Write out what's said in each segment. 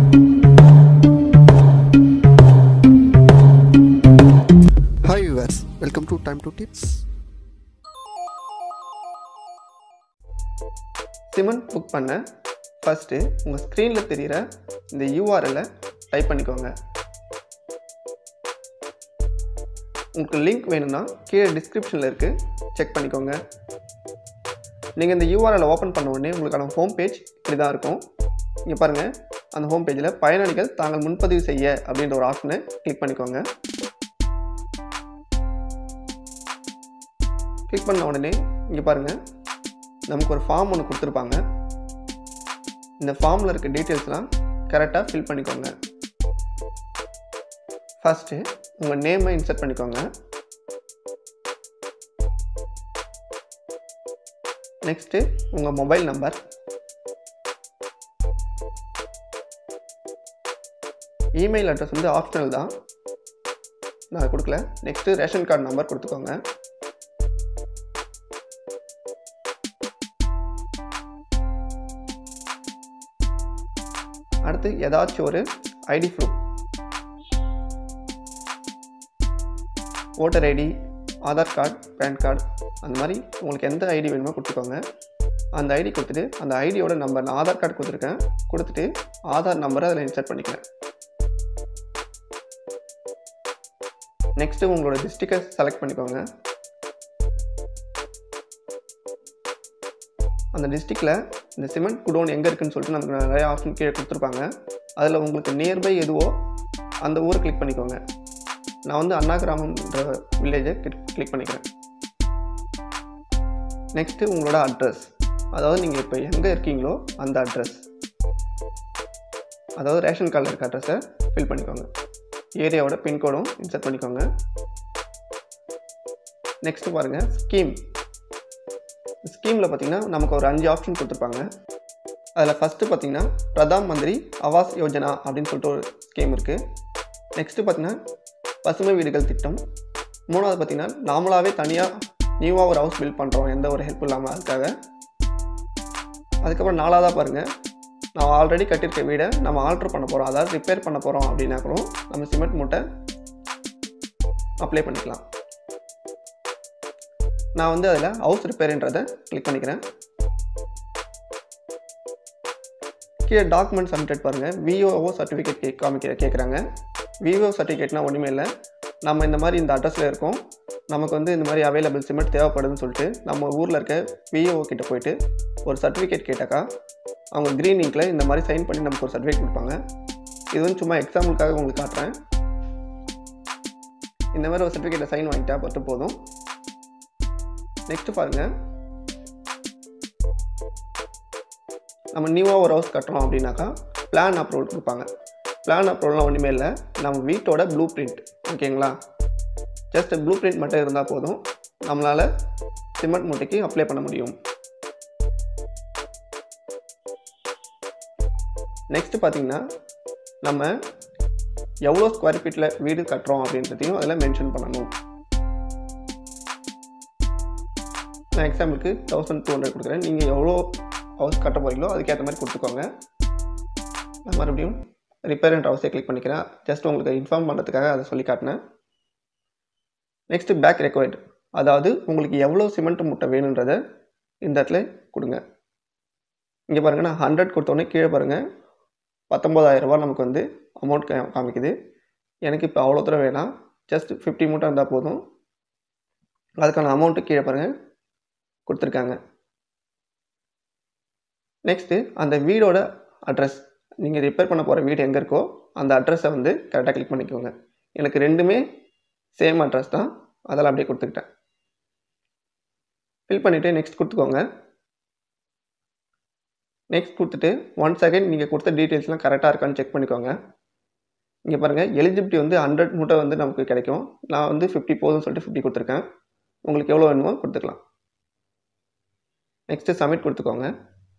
hi viewers welcome to time to tips cement book பண்ண first உங்கள் ஸ்க்ரீனில் தெரிகிற இந்த யூஆர்எல்லை டைப் பண்ணிக்கோங்க உங்களுக்கு லிங்க் வேணும்னா கீழே டிஸ்கிரிப்ஷனில் இருக்குது செக் பண்ணிக்கோங்க நீங்கள் இந்த யூஆர்எல்லை ஓப்பன் பண்ண உடனே உங்களுக்கான ஹோம் பேஜ் இப்படி தான் இருக்கும் இங்கே பாருங்கள் அந்த ஹோம் பேஜில் பயனாளிகள் தாங்கள் முன்பதிவு செய்ய அப்படின்ற ஒரு ஆப்ஷனை கிளிக் பண்ணிக்கோங்க கிளிக் பண்ண உடனே இங்கே பாருங்கள் நமக்கு ஒரு ஃபார்ம் ஒன்று கொடுத்துருப்பாங்க இந்த ஃபார்மில் இருக்க டீட்டெயில்ஸ்லாம் கரெக்டாக ஃபில் பண்ணிக்கோங்க ஃபஸ்ட்டு உங்கள் நேமை இன்சர்ட் பண்ணிக்கோங்க நெக்ஸ்ட்டு உங்கள் மொபைல் நம்பர் இமெயில் அட்ரஸ் வந்து ஆப்ஷனல் தான் நான் கொடுக்கல நெக்ஸ்ட்டு ரேஷன் கார்டு நம்பர் கொடுத்துக்கோங்க அடுத்து ஏதாச்சும் ஒரு ID proof voter ID Aadhaar card PAN card அந்த மாதிரி உங்களுக்கு எந்த ஐடி வேணுமோ கொடுத்துக்கோங்க அந்த ஐடி கொடுத்துட்டு அந்த ஐடியோட நம்பர் நான் ஆதார் கார்டு கொடுத்துருக்கேன் கொடுத்துட்டு ஆதார் நம்பரை அதில் இன்சர்ட் பண்ணிக்கிறேன் நெக்ஸ்ட்டு உங்களோட டிஸ்ட்ரிக்டை செலக்ட் பண்ணிக்கோங்க அந்த டிஸ்ட்ரிக்டில் இந்த சிமெண்ட் குடோன் எங்கே இருக்குன்னு சொல்லிட்டு நமக்கு நிறைய ஆப்ஷன் கீழே கொடுத்துருப்பாங்க அதில் உங்களுக்கு நியர்பை எதுவோ அந்த ஊரை கிளிக் பண்ணிக்கோங்க நான் வந்து அண்ணா கிராமம்ன்ற வில்லேஜை கிளிக் பண்ணிக்கிறேன் நெக்ஸ்ட்டு உங்களோட அட்ரஸ் அதாவது நீங்கள் இப்போ எங்கே இருக்கீங்களோ அந்த அட்ரஸ் அதாவது ரேஷன் கார்டில் இருக்க அட்ரஸை ஃபில் பண்ணிக்கோங்க ஏரியாவோட பின்கோடும் இன்சர்ட் பண்ணிக்கோங்க நெக்ஸ்ட்டு பாருங்கள் ஸ்கீம் ஸ்கீமில் பார்த்தீங்கன்னா நமக்கு ஒரு அஞ்சு ஆப்ஷன் கொடுத்துருப்பாங்க அதில் ஃபஸ்ட்டு பார்த்தீங்கன்னா பிரதான் மந்திரி ஆவாஸ் யோஜனா அப்படின்னு சொல்லிட்டு ஒரு ஸ்கீம் இருக்குது நெக்ஸ்ட்டு பார்த்தீங்கன்னா பசுமை வீடுகள் திட்டம் மூணாவது பார்த்தீங்கன்னா நாமளாகவே தனியாக நியூவாக ஒரு ஹவுஸ் பில்ட் பண்ணுறோம் எந்த ஒரு ஹெல்ப் இல்லாமல் அதுக்காக அதுக்கப்புறம் நாலாவதாக பாருங்கள் நான் ஆல்ரெடி கட்டியிருக்க வீடை நம்ம ஆல்ட்ரு பண்ண போகிறோம் அதாவது ரிப்பேர் பண்ண போகிறோம் அப்படின்னா கூட நம்ம சிமெண்ட் மூட்டை அப்ளை பண்ணிக்கலாம் நான் வந்து அதில் ஹவுஸ் ரிப்பேருன்றதை கிளிக் பண்ணிக்கிறேன் கீழே டாக்குமெண்ட் சப்மிட்டட் பாருங்கள் விஓஓ சர்டிஃபிகேட் கே காமிக்க கேட்குறாங்க விஓ சர்டிஃபிகேட்னா ஒன்றுமே இல்லை நம்ம இந்த மாதிரி இந்த அட்ரஸில் இருக்கோம் நமக்கு வந்து இந்த மாதிரி அவைலபிள் சிமெண்ட் தேவைப்படுதுன்னு சொல்லிட்டு நம்ம ஊரில் இருக்க விஓ கிட்ட போயிட்டு ஒரு சர்டிஃபிகேட் கேட்டாக்கா அவங்க க்ரீன் இங்கில் இந்த மாதிரி சைன் பண்ணி நமக்கு ஒரு சர்டிஃபிகேட் கொடுப்பாங்க இது வந்து சும்மா எக்ஸாம்பிளுக்காக உங்களுக்கு காட்டுறேன் இந்த மாதிரி ஒரு சர்டிஃபிகேட்டை சைன் வாங்கிட்டா பட்டு போதும் நெக்ஸ்ட் பாருங்க நம்ம நியூவாக ஒரு ஹவுஸ் கட்டுறோம் அப்படின்னாக்கா பிளான் அப்ரூவல் கொடுப்பாங்க பிளான் அப்ரூவல்லாம் ஒன்றுமே இல்லை நம்ம வீட்டோட ப்ளூ பிரிண்ட் ஓகேங்களா ஜஸ்ட் ப்ளூ பிரிண்ட் மட்டும் இருந்தால் போதும் நம்மளால் சிமெண்ட் மூட்டைக்கு அப்ளை பண்ண முடியும் நெக்ஸ்ட் பார்த்தீங்கன்னா நம்ம எவ்வளோ ஸ்கொயர் ஃபீட்டில் வீடு கட்டுறோம் அப்படின்றதையும் அதில் மென்ஷன் பண்ணணும் நான் எக்ஸாம்பிளுக்கு தௌசண்ட் டூ ஹண்ட்ரட் கொடுக்குறேன் நீங்கள் எவ்வளோ ஹவுஸ் கட்ட போகிறீங்களோ அதுக்கேற்ற மாதிரி கொடுத்துக்கோங்க நான் மறுபடியும் ரிப்பேர் அண்ட் ஹவுஸை கிளிக் பண்ணிக்கிறேன் ஜஸ்ட் உங்களுக்கு இன்ஃபார்ம் பண்ணுறதுக்காக அதை சொல்லி காட்டினேன் நெக்ஸ்ட்டு பேக் ரெக்வயர்டு அதாவது உங்களுக்கு எவ்வளோ சிமெண்ட் முட்டை வேணுன்றதை இந்த இடத்துல கொடுங்க இங்கே பாருங்கள் நான் ஹண்ட்ரட் கொடுத்தோன்னே கீழே பாருங்கள் பத்தொம்போதாயிரரூபா நமக்கு வந்து அமௌண்ட் காமிக்குது எனக்கு இப்போ அவ்வளோ தூரம் வேணாம் ஜஸ்ட் ஃபிஃப்டி மூட்டை இருந்தால் போதும் அதுக்கான அமௌண்ட்டு கீழே பாருங்கள் கொடுத்துருக்காங்க நெக்ஸ்ட்டு அந்த வீடோட அட்ரஸ் நீங்கள் ரிப்பேர் பண்ண போகிற வீடு எங்கே இருக்கோ அந்த அட்ரஸை வந்து கரெக்டாக கிளிக் பண்ணிக்கோங்க எனக்கு ரெண்டுமே சேம் அட்ரஸ் தான் அதெல்லாம் அப்படியே கொடுத்துக்கிட்டேன் ஃபில் பண்ணிவிட்டு நெக்ஸ்ட் கொடுத்துக்கோங்க நெக்ஸ்ட் கொடுத்துட்டு ஒன் செகண்ட் நீங்கள் கொடுத்த டீட்டெயில்ஸ்லாம் கரெக்டாக இருக்கான்னு செக் பண்ணிக்கோங்க இங்கே பாருங்கள் எலிஜிபிலிட்டி வந்து ஹண்ட்ரட் மூட்டை வந்து நமக்கு கிடைக்கும் நான் வந்து ஃபிஃப்டி போதும்னு சொல்லிட்டு ஃபிஃப்டி கொடுத்துருக்கேன் உங்களுக்கு எவ்வளோ வேணுமோ கொடுத்துக்கலாம் நெக்ஸ்ட்டு சப்மிட் கொடுத்துக்கோங்க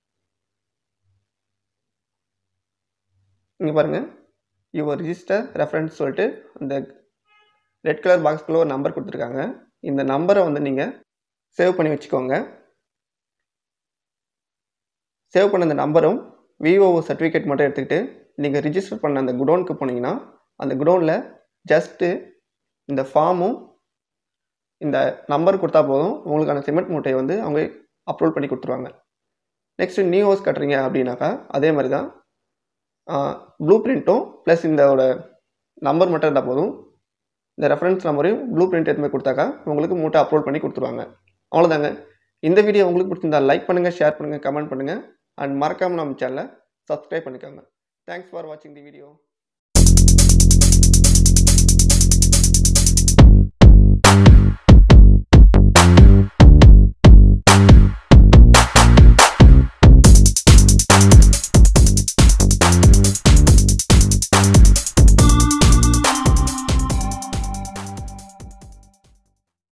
இங்கே பாருங்கள் யுவர் ரிஜிஸ்டர் ரெஃபரன்ஸ் சொல்லிட்டு அந்த ரெட் கலர் பாக்ஸ்குள்ளே ஒரு நம்பர் கொடுத்துருக்காங்க இந்த நம்பரை வந்து நீங்கள் சேவ் பண்ணி வச்சுக்கோங்க சேவ் பண்ண இந்த நம்பரும் விஓஓ சர்டிஃபிகேட் மட்டும் எடுத்துக்கிட்டு நீங்கள் ரிஜிஸ்டர் பண்ண அந்த குடோனுக்கு போனீங்கன்னா அந்த குடோனில் ஜஸ்ட்டு இந்த ஃபார்மும் இந்த நம்பர் கொடுத்தா போதும் உங்களுக்கான சிமெண்ட் மூட்டையை வந்து அவங்க அப்லோட் பண்ணி கொடுத்துருவாங்க நெக்ஸ்ட்டு நியூ ஹவுஸ் கட்டுறீங்க அப்படின்னாக்கா அதே மாதிரி தான் ப்ளூ பிரிண்ட்டும் ப்ளஸ் இதோட நம்பர் மட்டும் இருந்தால் போதும் இந்த ரெஃபரன்ஸ் நம்பரையும் ப்ளூ பிரிண்ட் எடுத்து போய் கொடுத்தாக்கா உங்களுக்கு மூட்டை அப்லோட் பண்ணி கொடுத்துருவாங்க அவ்வளோதாங்க இந்த வீடியோ உங்களுக்கு பிடிச்சிருந்தா லைக் பண்ணுங்கள் ஷேர் பண்ணுங்கள் கமெண்ட் பண்ணுங்கள் அண்ட் மறக்காமல் நம்ம சேனலை சப்ஸ்கிரைப் பண்ணிக்கோங்க தேங்க்ஸ் ஃபார் வாட்சிங் தி வீடியோ